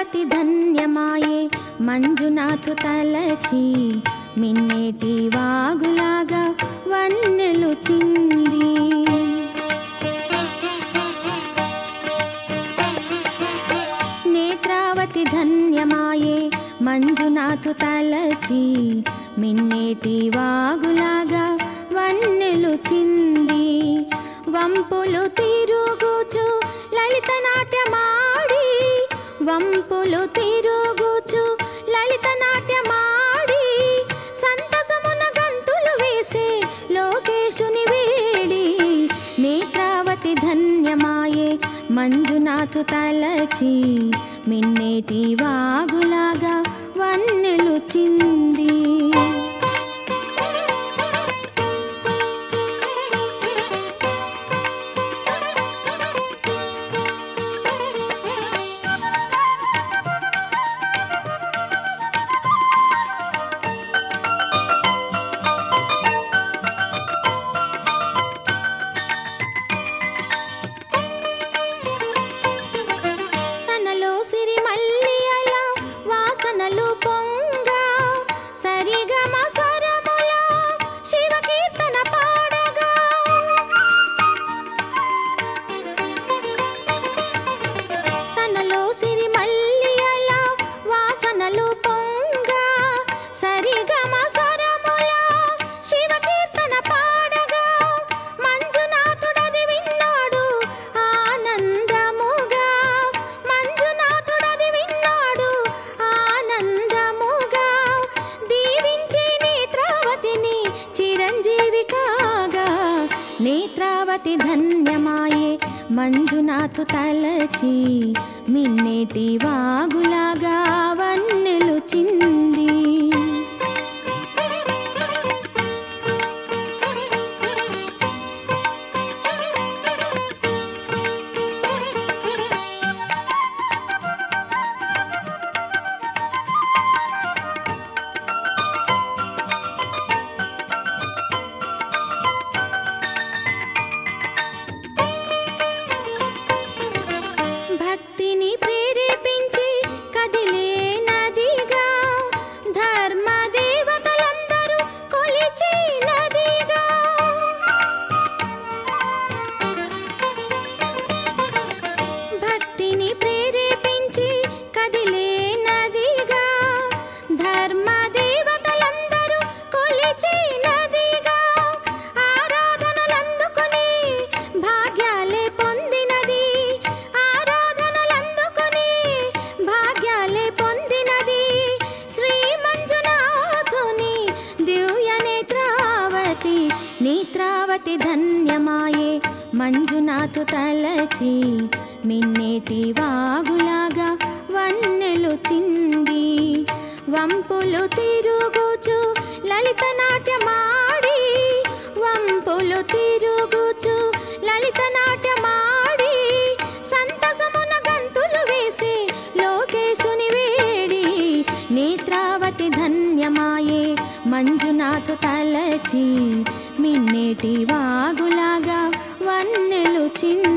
నేత్రావతి ధన్యమాయే మంజునాథు తలచి మిన్నేటి వాగులాగా వన్నెలు చింది నేత్రావతి ధన్యమాయే మంజునాథు తలచి మిన్నేటి వాగులాగా వన్నెలు చింది వంపులు తిరుగుచు లలిత నాట్యమాడి వంపులు తిరుగుచు లలిత నాట్యమాడి సంతసమున గంతులు వేసే లోకేశుని వేడి నేత్రావతి ధన్యమాయే మంజునాథు తలచి మిన్నేటి వాగులాగా వన్నెలు చింది తనలో సిరి మల్లియల వాసనలు పొంగ సరిగమ స్వరముల శివ కీర్తన పాడగా తనలో సిరి మల్లియల వాసనలు పొంగ సరిగమ స్వరముల శివ కీర్తన పాడగా మంజునాథుడది విన్నాడు ఆనందముగా మంజునాథుడది విన్నాడు ఆనందముగా దీవించి నేత్రావతిని చిరంజీవి కాగా నేత్రావతి ధన్యమాయే మంజునాథు తలచి మిన్నేటి వాగులాగా వన్నెలు చింది భక్తిని ప్రేరేపించి కదిలే నదిగా ధర్మ దేవతలందరూ కొలిచే నదిగా భక్తిని ప్రేరేపించి కదిలే నదిగా ధర్మ దేవతలందరూ కొలిచే నదిగా ఆరాధనలందుకొని భాగ్యాలే పొందినది ఆరాధనలందుకొని భాగ్యాలే పొందినది శ్రీ మంజునాథుని దివ్య నేత్రావతి నేత్రావతి ధన్యమాయే మంజునాథు తలచి మిన్నేటి వాగులాగా వన్నెలు చింది వంపులు తిరుగుచు లలిత నాట్యమాడి వంపులు తిరుగుచు లలిత నాట్యమాడి సంతసమున గంతులు వేసే లోకేశుని వేడి నేత్రావతి ధన్యమాయే మంజునాథు తలచి మిన్నేటి వాగులాగా వన్నెలు చింది